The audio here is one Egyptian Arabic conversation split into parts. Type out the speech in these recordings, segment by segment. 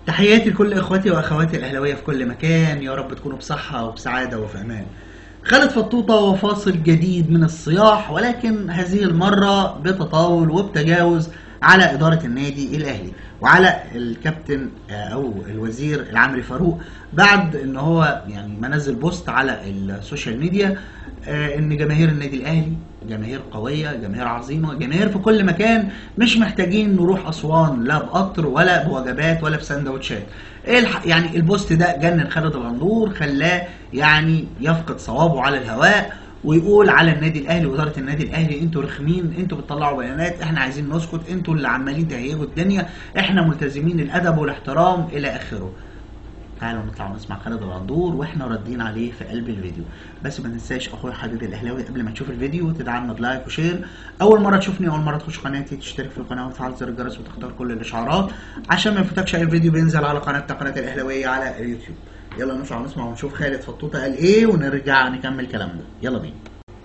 تحياتي لكل اخواتي واخواتي الاهلاويه في كل مكان يا رب تكونوا بصحه وبسعاده وفي امان خالد فطوطه وفاصل جديد من الصياح ولكن هذه المره بتطاول وبتجاوز على اداره النادي الاهلي وعلى الكابتن آه، او الوزير العمري فاروق بعد ان هو يعني ما نزل بوست على السوشيال ميديا آه، ان جماهير النادي الاهلي جماهير قويه جماهير عظيمه جماهير في كل مكان مش محتاجين نروح اسوان لا بقطر ولا بوجبات ولا بسندوتشات ايه الح... يعني البوست ده جنن خالد الغندور خلاه يعني يفقد صوابه على الهواء ويقول على النادي الاهلي واداره النادي الاهلي انتوا رخمين انتوا بتطلعوا بيانات احنا عايزين نسكت انتوا اللي عمالين تهيجوا الدنيا احنا ملتزمين الادب والاحترام الى اخره تعالوا نطلع ونسمع خالد الغندور واحنا ردين عليه في قلب الفيديو بس ما تنساش اخويا حبيبي الاهلاوي قبل ما تشوف الفيديو تدعمنا بلايك وشير اول مره تشوفني اول مره تخش قناتي تشترك في القناه وتفعل زر الجرس وتختار كل الاشعارات عشان ما يفوتكش اي فيديو بينزل على قناتنا قناه الاهلاويه على اليوتيوب يلا نطلع ونسمع ونشوف خالد فطوطه قال ايه ونرجع نكمل كلامنا يلا بينا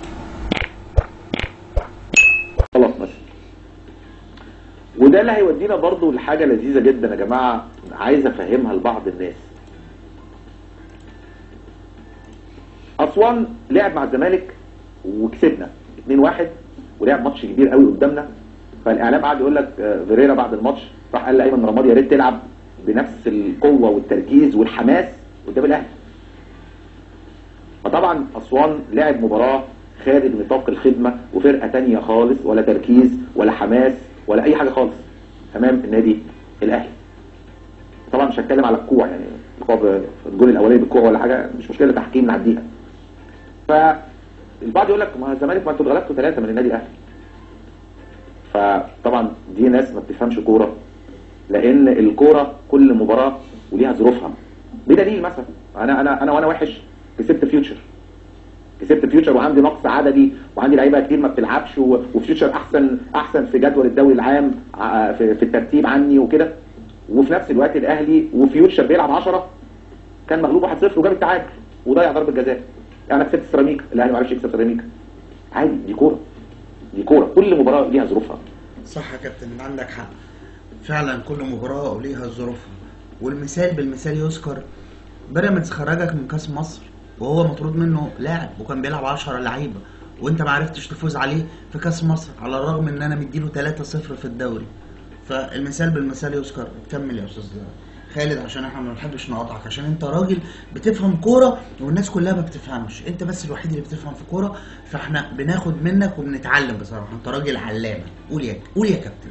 خلاص ماشي وده اللي هيودينا برضو لحاجة لذيذة جدا يا جماعة عايز افهمها لبعض الناس اسوان لعب مع الزمالك وكسبنا 2-1 ولعب ماتش كبير قوي قدامنا فالاعلام قعد يقول لك آه، فيريرا بعد الماتش راح قال لايمن رمادي يا ريت تلعب بنفس القوه والتركيز والحماس قدام الاهلي فطبعا اسوان لعب مباراه خارج نطاق الخدمه وفرقه تانية خالص ولا تركيز ولا حماس ولا اي حاجه خالص امام النادي الاهلي طبعا مش هتكلم على الكوع يعني الكوع ب- الجول الاولاني بالكوع ولا حاجه مش مشكله تحكيم نعديها فالبعض يقول لك ما الزمالك ما انتوا اتغلبتوا ثلاثه من النادي الاهلي فطبعا دي ناس ما بتفهمش كوره لان الكوره كل مباراه وليها ظروفها بدليل مثلا انا انا انا وانا وحش كسبت فيوتشر كسبت فيوتشر وعندي نقص عددي وعندي لعيبه كتير ما بتلعبش و- وفيوتشر احسن احسن في جدول الدوري العام ع- في, في الترتيب عني وكده وفي نفس الوقت الاهلي وفيوتشر بيلعب 10 كان مغلوب 1-0 وجاب التعادل وضيع ضربه جزاء يعني انا كسبت سيراميكا الاهلي ما عرفش يكسب سيراميكا عادي دي كوره دي كوره كل مباراه ليها ظروفها صح يا كابتن عندك حق فعلا كل مباراة وليها ظروفها والمثال بالمثال يذكر بيراميدز خرجك من كاس مصر وهو مطرود منه لاعب وكان بيلعب 10 لعيبه وانت ما عرفتش تفوز عليه في كاس مصر على الرغم ان انا مديله 3-0 في الدوري فالمثال بالمثال يذكر كمل يا استاذ خالد عشان احنا ما بنحبش نقاطعك عشان انت راجل بتفهم كوره والناس كلها ما بتفهمش انت بس الوحيد اللي بتفهم في كوره فاحنا بناخد منك وبنتعلم بصراحه انت راجل علامه قول يا قول يا كابتن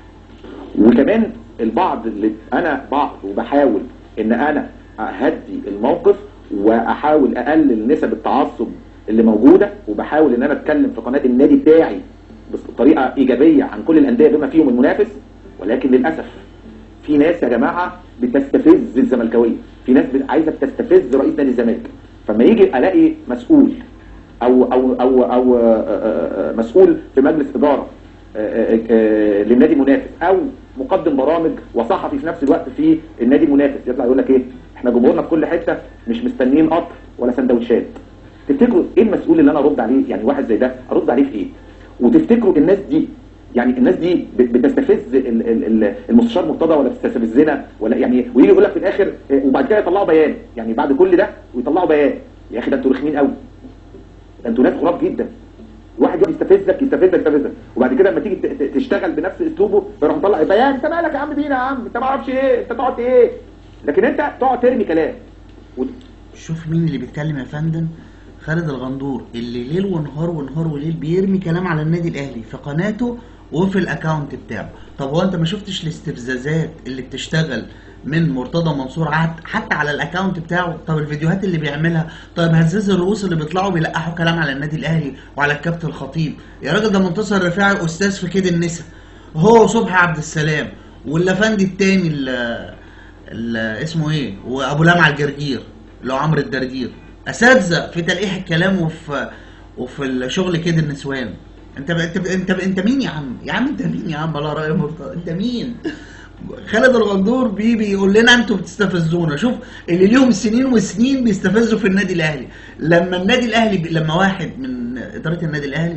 قول وكمان البعض اللي انا بعض وبحاول ان انا اهدي الموقف واحاول اقلل نسب التعصب اللي موجوده وبحاول ان انا اتكلم في قناه النادي بتاعي بطريقه ايجابيه عن كل الانديه بما فيهم المنافس ولكن للاسف في ناس يا جماعه بتستفز الزملكاويه في ناس بت- عايزه تستفز رئيس نادي الزمالك فما يجي الاقي مسؤول او او او او آه، آه، آه، مسؤول في مجلس اداره آه، آه، آه، للنادي المنافس او مقدم برامج وصحفي في نفس الوقت في النادي المنافس يطلع يقول لك ايه احنا جمهورنا في كل حته مش مستنيين قطر ولا سندوتشات تفتكروا ايه المسؤول اللي انا ارد عليه يعني واحد زي ده ارد عليه في ايه وتفتكروا الناس دي يعني الناس دي ب- بتستفز ال- ال- ال- المستشار مرتضى ولا بتستفزنا ولا يعني ويجي يقول لك في الاخر آه، وبعد كده يطلعوا بيان يعني بعد كل ده ويطلعوا بيان يا اخي ده انتوا رخمين قوي ده انتوا ناس غراب جدا واحد يقعد يستفزك يستفزك يستفزك وبعد كده لما تيجي ت- ت- تشتغل بنفس اسلوبه يروح مطلع بيان انت مالك يا عم بينا يا عم انت ما اعرفش ايه انت تقعد ايه لكن انت تقعد ترمي كلام و- شوف مين اللي بيتكلم يا فندم خالد الغندور اللي ليل ونهار ونهار وليل بيرمي كلام على النادي الاهلي في قناته وفي الاكونت بتاعه طب هو انت ما شفتش الاستفزازات اللي بتشتغل من مرتضى منصور عت- حتى على الاكونت بتاعه طب الفيديوهات اللي بيعملها طب هزاز الرؤوس اللي بيطلعوا بيلقحوا كلام على النادي الاهلي وعلى الكابتن الخطيب يا راجل ده منتصر الرفاعي استاذ في كيد النساء هو صبحي عبد السلام واللافندي التاني اللي ال- اسمه ايه وابو لمع الجرجير اللي هو عمرو الدردير اساتذه في تلقيح الكلام وفي وفي الشغل كده النسوان انت ب... انت ب... انت ب... انت مين يا عم يا عم انت مين يا عم الله راي مرتضى انت مين خالد الغندور بي بيقول لنا انتوا بتستفزونا شوف اللي ليهم سنين وسنين بيستفزوا في النادي الاهلي لما النادي الاهلي بي... لما واحد من اداره النادي الاهلي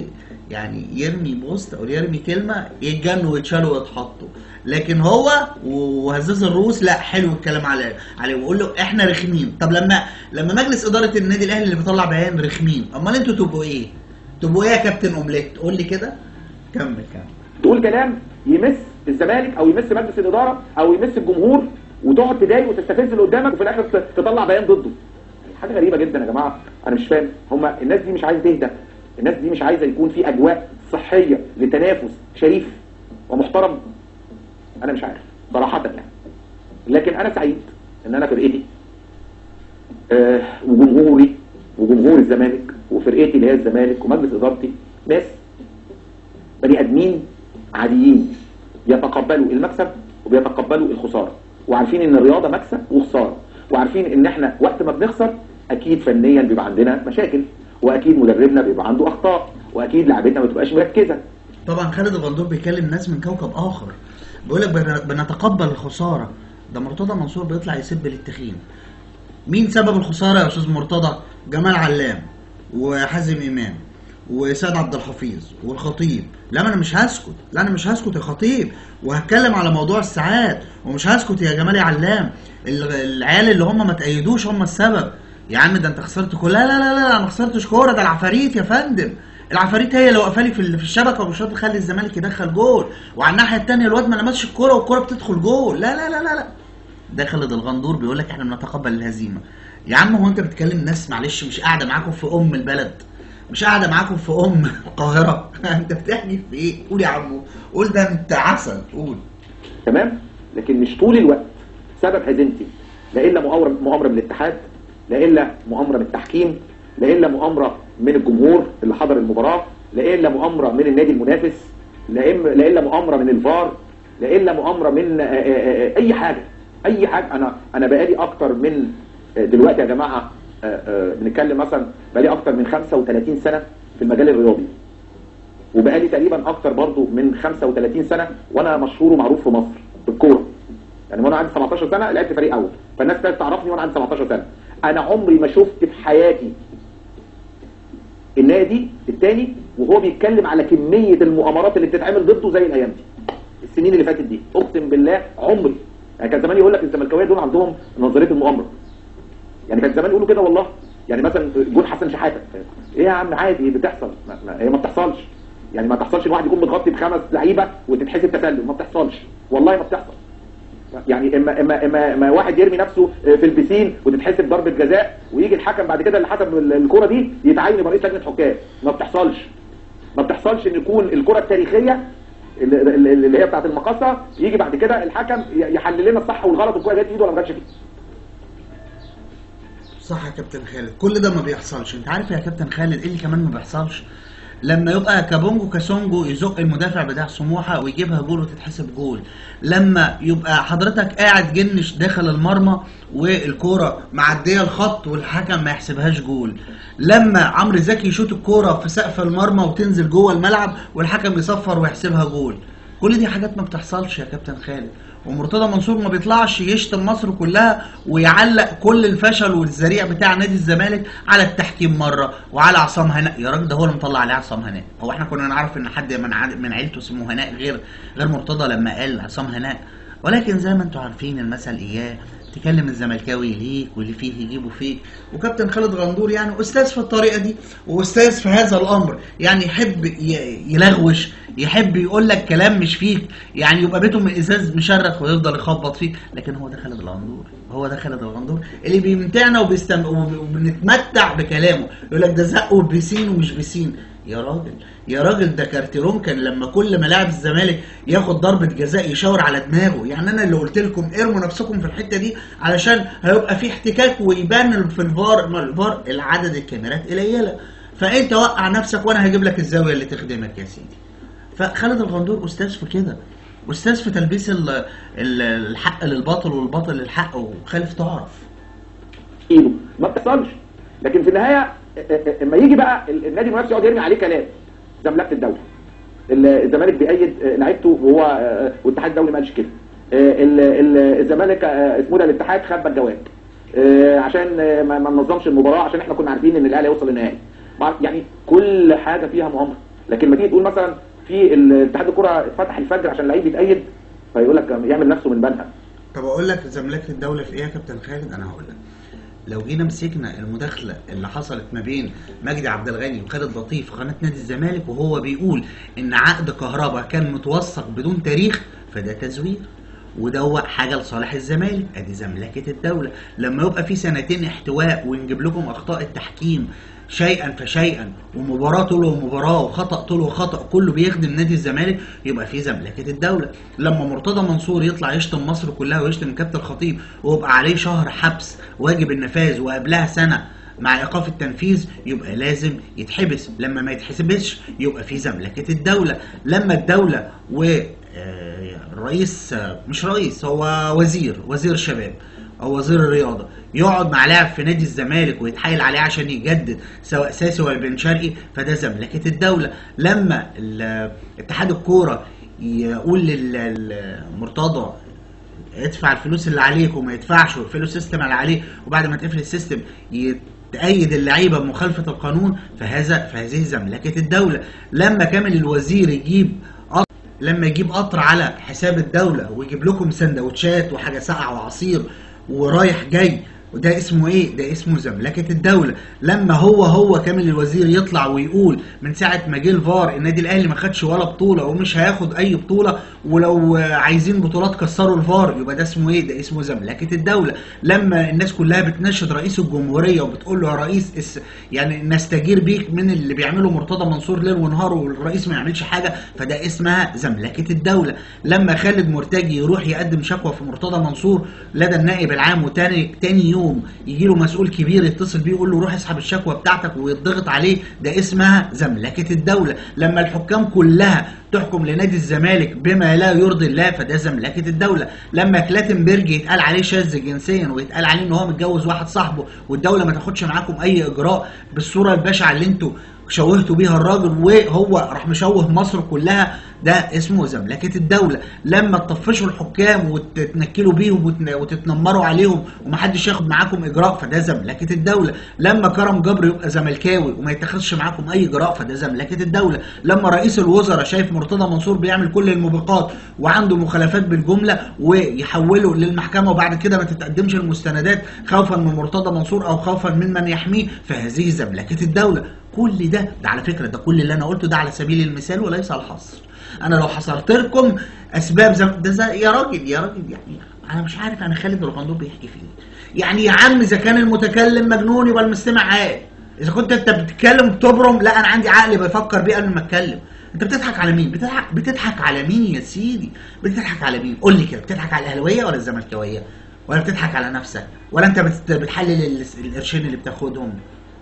يعني يرمي بوست او يرمي كلمه يتجنوا ويتشالوا ويتحطوا لكن هو وهزاز الروس لا حلو الكلام عليه عليه ويقول له احنا رخمين طب لما لما مجلس اداره النادي الاهلي اللي بيطلع بيان رخمين امال انتوا تبقوا ايه؟ تبقوا ايه يا كابتن اومليت؟ قول لي كده كمل كمل تقول كلام يمس الزمالك او يمس مجلس الاداره او يمس الجمهور وتقعد تضايق وتستفز اللي قدامك وفي الاخر ت- تطلع بيان ضده حاجه غريبه جدا يا جماعه انا مش فاهم هما الناس دي مش عايزه تهدى الناس دي مش عايزه يكون في اجواء صحيه لتنافس شريف ومحترم انا مش عارف صراحه يعني لكن انا سعيد ان انا فرقتي آه وجمهوري وجمهور الزمالك وفرقتي اللي هي الزمالك ومجلس ادارتي ناس بني ادمين عاديين بيتقبلوا المكسب وبيتقبلوا الخساره وعارفين ان الرياضه مكسب وخساره وعارفين ان احنا وقت ما بنخسر اكيد فنيا بيبقى عندنا مشاكل واكيد مدربنا بيبقى عنده اخطاء واكيد لعبتنا ما بتبقاش مركزه طبعا خالد الغندور بيكلم ناس من كوكب اخر بيقول لك بن- بنتقبل الخساره ده مرتضى منصور بيطلع يسب للتخين مين سبب الخساره يا استاذ مرتضى جمال علام وحازم امام وسيد عبد الحفيظ والخطيب لا ما انا مش هسكت لا انا مش هسكت يا خطيب وهتكلم على موضوع الساعات ومش هسكت يا جمال يا علام ال- العيال اللي هم ما تأيدوش هم السبب يا عم ده انت خسرت كوره لا لا لا لا انا ما خسرتش كوره ده العفاريت يا فندم العفاريت هي اللي واقفه لي في ال- في الشبكه ومش راضيه تخلي الزمالك يدخل جول وعلى الناحيه الثانيه الواد ما لمسش الكوره والكوره بتدخل جول لا لا لا لا لا ده خالد الغندور بيقول لك احنا بنتقبل الهزيمه يا عم هو انت بتكلم ناس معلش مش قاعده معاكم في ام البلد مش قاعده معاكم في ام القاهره انت بتحكي في ايه قول يا عمو قول ده انت عسل قول تمام لكن مش طول الوقت سبب هزيمتي لا الا مؤامره مؤامره من الاتحاد لا الا مؤامره من التحكيم لا الا مؤامره من الجمهور اللي حضر المباراه لا الا مؤامره من النادي المنافس لا إما- لا الا مؤامره من الفار لا الا مؤامره من آه، آه، آه، اي حاجه اي حاجه انا انا بقالي اكتر من آه، دلوقتي يا جماعه آه، آه، بنتكلم مثلا بقالي اكتر من 35 سنه في المجال الرياضي وبقالي تقريبا اكتر برضو من 35 سنه وانا مشهور ومعروف في مصر في الكوره يعني وانا عندي 17 سنه لعبت فريق اول فالناس ابتدت تعرفني وانا عندي 17 سنه انا عمري ما شفت في حياتي النادي الثاني وهو بيتكلم على كميه المؤامرات اللي بتتعمل ضده زي الايام دي السنين اللي فاتت دي اقسم بالله عمري يعني كان زمان يقول لك الزملكاويه دول عندهم نظريه المؤامره يعني كان زمان يقولوا كده والله يعني مثلا جون حسن شحاته ايه يا عم عادي بتحصل ما ما هي ما بتحصلش يعني ما تحصلش الواحد يكون متغطي بخمس لعيبه وتتحسب تسلل ما بتحصلش والله ما بتحصل يعني اما اما اما, إما واحد يرمي نفسه في البسين وتتحسب ضربه جزاء ويجي الحكم بعد كده اللي حسب الكره دي يتعين يبقى رئيس لجنه حكام ما بتحصلش ما بتحصلش ان يكون الكره التاريخيه اللي, اللي اللي هي بتاعت المقاصه يجي بعد كده الحكم يحلل لنا الصح والغلط والكره جت في ايده ولا ما جاتش في ايده صح يا كابتن خالد كل ده ما بيحصلش انت عارف يا كابتن خالد ايه اللي كمان ما بيحصلش لما يبقى كابونجو كاسونجو يزق المدافع بتاع سموحه ويجيبها جول وتتحسب جول لما يبقى حضرتك قاعد جنش داخل المرمى والكوره معديه الخط والحكم ما يحسبهاش جول لما عمرو زكي يشوط الكوره في سقف المرمى وتنزل جوه الملعب والحكم يصفر ويحسبها جول كل دي حاجات ما بتحصلش يا كابتن خالد ومرتضى منصور ما بيطلعش يشتم مصر كلها ويعلق كل الفشل والذريع بتاع نادي الزمالك على التحكيم مره وعلى عصام هناء يا راجل ده هو اللي مطلع عليه عصام هناء هو احنا كنا نعرف ان حد من ع- من عيلته اسمه هناء غير غير مرتضى لما قال عصام هناء ولكن زي ما انتم عارفين المثل اياه تكلم الزملكاوي ليك واللي فيه يجيبه فيك وكابتن خالد غندور يعني استاذ في الطريقه دي واستاذ في هذا الامر يعني يحب ي- يلغوش يحب يقول لك كلام مش فيك يعني يبقى بيته من ازاز مشرخ ويفضل يخبط فيك لكن هو ده خالد الغندور هو ده خالد الغندور اللي بيمتعنا وبيستم... وب- وبنتمتع بكلامه يقول لك ده زق وبيسين ومش بيسين يا راجل يا راجل ده كارتيرون كان لما كل ما لاعب الزمالك ياخد ضربه جزاء يشاور على دماغه يعني انا اللي قلت لكم ارموا نفسكم في الحته دي علشان هيبقى في احتكاك ويبان في الفار ما الفار العدد الكاميرات قليله فانت وقع نفسك وانا هجيب لك الزاويه اللي تخدمك يا سيدي فخالد الغندور استاذ في كده استاذ في تلبيس ال- ال- الحق للباطل والباطل للحق وخالف تعرف ايده ما بتحصلش لكن في النهايه ا- ا- اما يجي بقى ال- النادي المنافس يقعد يرمي عليه كلام زي مملكه الدوله ال- الزمالك بيأيد آه، لعيبته وهو آه، والاتحاد الدولي ما قالش كده آه، ال- ال- الزمالك آه، اسمه ده الاتحاد خبى الجواب آه، عشان آه، ما ما ننظمش المباراه عشان احنا كنا عارفين ان الاهلي هيوصل للنهائي مع- يعني كل حاجه فيها مؤامره لكن لما تيجي تقول مثلا في اتحاد الكره فتح الفجر عشان لعيب يتأيد فيقول لك يعمل نفسه من بنها طب اقول لك زملكه الدوله في ايه يا كابتن خالد انا هقول لك لو جينا مسكنا المداخله اللي حصلت ما بين مجدي عبد الغني وخالد لطيف في قناه نادي الزمالك وهو بيقول ان عقد كهربا كان متوثق بدون تاريخ فده تزوير ودوق حاجه لصالح الزمالك ادي زملكه الدوله لما يبقى في سنتين احتواء ونجيب لكم اخطاء التحكيم شيئا فشيئا ومباراه تلو مباراه وخطا تلو خطا كله بيخدم نادي الزمالك يبقى في زملكه الدوله لما مرتضى منصور يطلع يشتم مصر كلها ويشتم كابتن الخطيب ويبقى عليه شهر حبس واجب النفاذ وقبلها سنه مع ايقاف التنفيذ يبقى لازم يتحبس لما ما يتحسبش يبقى في زملكه الدوله لما الدوله و آه، الرئيس آه، مش رئيس هو وزير وزير شباب او وزير الرياضه يقعد مع لاعب في نادي الزمالك ويتحايل عليه عشان يجدد سواء ساسي ولا بن شرقي فده زملكه الدوله لما ال- اتحاد الكوره يقول لل- لمرتضى ادفع الفلوس اللي عليك وما يدفعش ويقفلوا السيستم اللي عليه وبعد ما تقفل السيستم تأيد اللعيبه بمخالفه القانون فهذا فهذه زملكه الدوله لما كامل الوزير يجيب قطر لما يجيب قطر على حساب الدوله ويجيب لكم سندوتشات وحاجه ساقعه وعصير ورايح جاي وده اسمه ايه؟ ده اسمه زملكه الدوله، لما هو هو كامل الوزير يطلع ويقول من ساعه ما جه الفار النادي الاهلي ما خدش ولا بطوله ومش هياخد اي بطوله ولو عايزين بطولات كسروا الفار يبقى ده اسمه ايه؟ ده اسمه زملكه الدوله، لما الناس كلها بتناشد رئيس الجمهوريه وبتقول له يا رئيس اس يعني نستجير بيك من اللي بيعمله مرتضى منصور ليل ونهار والرئيس ما يعملش حاجه فده اسمها زملكه الدوله، لما خالد مرتجي يروح يقدم شكوى في مرتضى منصور لدى النائب العام وتاني تاني يوم يجي له مسؤول كبير يتصل بيه يقول له روح اسحب الشكوى بتاعتك ويضغط عليه ده اسمها زملكه الدوله لما الحكام كلها تحكم لنادي الزمالك بما لا يرضي الله فده زملكه الدوله لما كلاتنبرج يتقال عليه شاذ جنسيا ويتقال عليه ان هو متجوز واحد صاحبه والدوله ما تاخدش معاكم اي اجراء بالصوره البشعه اللي انتوا شوهتوا بيها الراجل وهو راح مشوه مصر كلها ده اسمه زملكه الدوله لما تطفشوا الحكام وتتنكلوا بيهم وتن- وتتنمروا عليهم ومحدش ياخد معاكم اجراء فده زملكه الدوله لما كرم جبر يبقى زملكاوي وما يتخذش معاكم اي اجراء فده زملكه الدوله لما رئيس الوزراء شايف مرتضى منصور بيعمل كل الموبقات وعنده مخالفات بالجمله ويحوله للمحكمه وبعد كده ما تتقدمش المستندات خوفا من مرتضى منصور او خوفا من من يحميه فهذه زملكه الدوله كل ده ده على فكره ده كل اللي انا قلته ده على سبيل المثال وليس الحصر انا لو حصرت لكم اسباب زم... ده زي... يا راجل يا راجل يعني انا مش عارف انا خالد الغندور بيحكي في ايه يعني يا عم اذا كان المتكلم مجنون يبقى المستمع عاقل اذا كنت انت بتتكلم بتبرم لا انا عندي عقل بفكر بيه قبل ما اتكلم انت بتضحك على مين بتضحك بتضحك على مين يا سيدي بتضحك على مين قول لي كده بتضحك على الاهلاويه ولا الزملكاويه ولا بتضحك على نفسك ولا انت بت... بتحلل ال- القرشين اللي بتاخدهم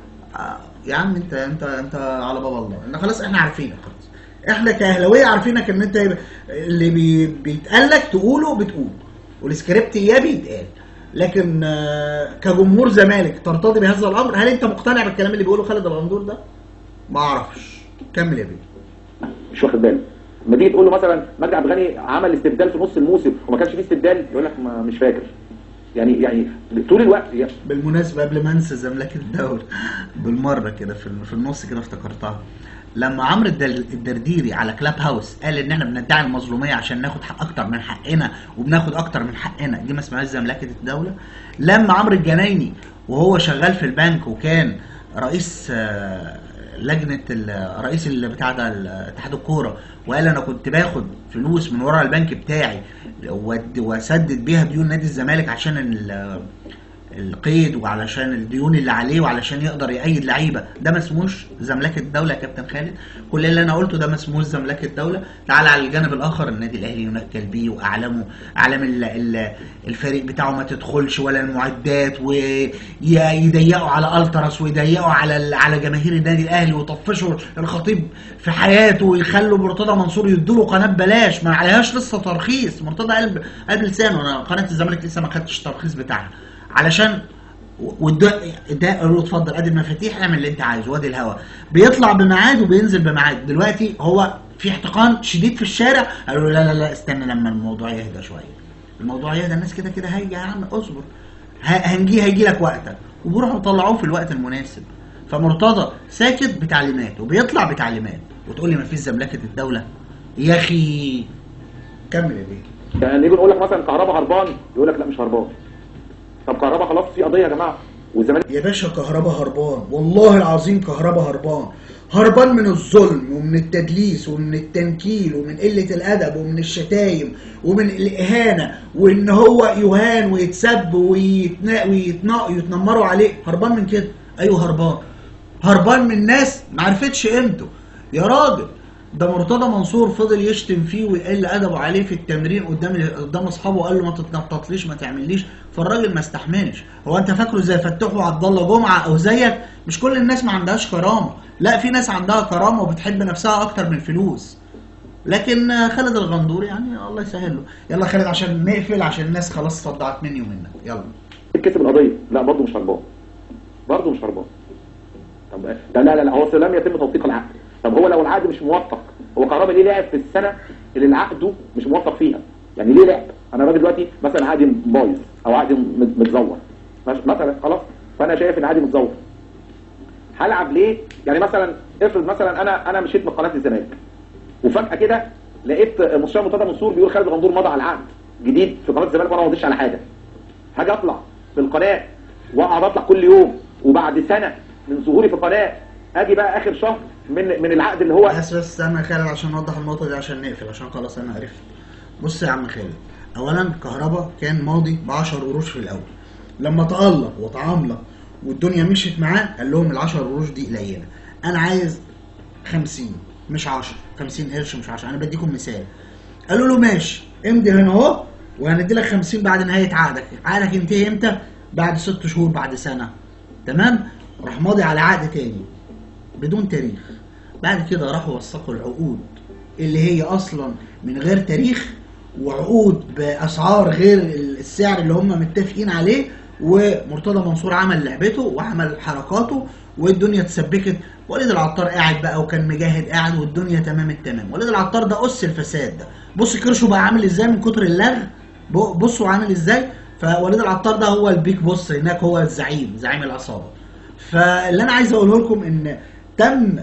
آه، يا عم انت انت انت على باب الله ان خلاص احنا عارفينك خلاص احنا كاهلاويه عارفينك ان انت اللي بي بيتقال لك تقوله بتقول والسكريبت اياه بيتقال لكن آه، كجمهور زمالك ترتضي بهذا الامر هل انت مقتنع بالكلام اللي بيقوله خالد الغندور ده؟ ما اعرفش كمل يا بيه مش واخد باله لما تيجي تقول له مثلا مجدي عبد الغني عمل استبدال في نص الموسم وما كانش فيه استبدال يقول لك ما مش فاكر يعني يعني طول الوقت يعني بالمناسبة قبل ما انسى زملكة الدولة بالمرة كده في في النص كده افتكرتها لما عمرو الدل- الدرديري على كلاب هاوس قال ان احنا بندعي المظلوميه عشان ناخد حق اكتر من حقنا وبناخد اكتر من حقنا دي ما اسمهاش زملكه الدوله لما عمرو الجنايني وهو شغال في البنك وكان رئيس آه، لجنه ال- رئيس اللي بتاع ده ال- اتحاد الكوره وقال انا كنت باخد فلوس من ورا البنك بتاعي ود- واسدد بيها ديون نادي الزمالك عشان ال- القيد وعلشان الديون اللي عليه وعلشان يقدر يأيد لعيبه ده ما اسموش زملكه الدوله يا كابتن خالد كل اللي انا قلته ده ما اسموش زملكه الدوله تعال على الجانب الاخر النادي الاهلي ينكل بيه واعلامه اعلام ال- ال- الفريق بتاعه ما تدخلش ولا المعدات ويضيقوا على التراس ويضيقوا على ال- على جماهير النادي الاهلي ويطفشوا الخطيب في حياته ويخلوا مرتضى منصور يدوا قناه ببلاش ما عليهاش لسه ترخيص مرتضى قال قال بلسانه انا قناه الزمالك لسه ما خدتش الترخيص بتاعها علشان وده ده قالوا له اتفضل ادي المفاتيح اعمل اللي انت عايزه وادي الهوا بيطلع بميعاد وبينزل بميعاد دلوقتي هو في احتقان شديد في الشارع قالوا له لا لا لا استنى لما الموضوع يهدى شويه الموضوع يهدى الناس كده كده هيجي يا عم اصبر ه- هنجي هيجي لك وقتك وبيروحوا يطلعوه في الوقت المناسب فمرتضى ساكت بتعليمات وبيطلع بتعليمات وتقول لي ما فيش زملكه الدوله يا اخي كمل يا بيه يعني يجي نقول لك مثلا كهربا هربان يقول لك لا مش هربان طب كهربا خلاص في قضيه يا جماعه والزمالك يا باشا كهربا هربان والله العظيم كهربا هربان هربان من الظلم ومن التدليس ومن التنكيل ومن قلة الأدب ومن الشتايم ومن الإهانة وإن هو يهان ويتسب ويتنا ويتنا ويتنمروا عليه هربان من كده أيوه هربان هربان من ناس ما عرفتش قيمته يا راجل ده مرتضى منصور فضل يشتم فيه ويقل ادبه عليه في التمرين قدام قدام اصحابه وقال له ما تتنططليش ما تعمليش فالراجل ما استحملش هو انت فاكره زي فتوح وعبد الله جمعه او زيك مش كل الناس ما عندهاش كرامه لا في ناس عندها كرامه وبتحب نفسها اكتر من الفلوس لكن آه، خالد الغندور يعني الله يسهل له يلا خالد عشان نقفل عشان الناس خلاص صدعت مني ومنك يلا كسب القضيه لا برضه مش هربان برضه مش هربان طب ده لا لا لا هو لم يتم توثيق العقد طب هو لو العقد مش موثق هو كهربا ليه لعب في السنه اللي عقده مش موثق فيها يعني ليه لعب انا راجل دلوقتي مثلا عقدي بايظ او عقدي مت- متزور مش- مثلا خلاص فانا شايف ان عقدي متزور هلعب ليه يعني مثلا افرض مثلا انا انا مشيت من قناه الزمالك وفجاه كده لقيت مستشار مرتضى منصور بيقول خالد غندور مضى على العقد جديد في قناه الزمالك وانا ما مضيتش على حاجه هاجي اطلع في القناه واقعد اطلع كل يوم وبعد سنه من ظهوري في القناه اجي بقى اخر شهر من من العقد اللي هو بس بس استنى يا خالد عشان نوضح النقطة دي عشان نقفل عشان خلاص أنا عرفت. بص يا عم خالد، أولا كهربا كان ماضي ب 10 قروش في الأول. لما تألق وتعاملق والدنيا مشيت معاه قال لهم ال 10 قروش دي قليلة. أنا عايز 50 مش 10 50 قرش مش 10 أنا بديكم مثال. قالوا له ماشي امضي هنا أهو وهندي لك 50 بعد نهاية عقدك، عقدك ينتهي إمتى؟ بعد ست شهور بعد سنة. تمام؟ راح ماضي على عقد تاني. بدون تاريخ بعد كده راحوا وثقوا العقود اللي هي اصلا من غير تاريخ وعقود باسعار غير السعر اللي هم متفقين عليه ومرتضى منصور عمل لعبته وعمل حركاته والدنيا اتسبكت وليد العطار قاعد بقى وكان مجاهد قاعد والدنيا تمام التمام وليد العطار ده اس الفساد ده بص كرشه بقى عامل ازاي من كتر اللغ ب- بصوا عامل ازاي فوليد العطار ده هو البيك بص هناك هو الزعيم زعيم العصابه فاللي انا عايز اقوله لكم ان تم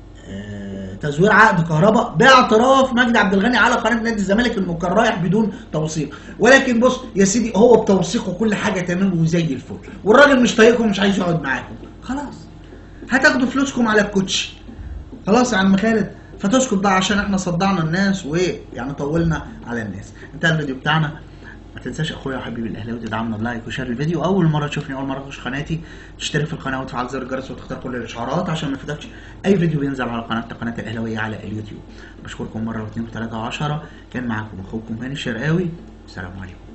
آه، تزوير عقد كهرباء باعتراف مجدي عبد الغني على قناه نادي الزمالك انه كان رايح بدون توثيق ولكن بص يا سيدي هو بتوثيق وكل حاجه تمام وزي الفل والراجل مش طايقكم مش عايز يقعد معاكم خلاص هتاخدوا فلوسكم على الكوتشي خلاص يا عم خالد فتسكت بقى عشان احنا صدعنا الناس وايه يعني طولنا على الناس انتهى الفيديو بتاعنا ما تنساش اخويا وحبيبي الاهلاوي تدعمنا بلايك وشير الفيديو اول مره تشوفني اول مره تخش قناتي تشترك في القناه وتفعل زر الجرس وتختار كل الاشعارات عشان ما يفوتكش اي فيديو بينزل على قناه قناه الاهلاويه على اليوتيوب بشكركم مره واثنين وثلاثه وعشرة كان معاكم اخوكم هاني الشرقاوي السلام عليكم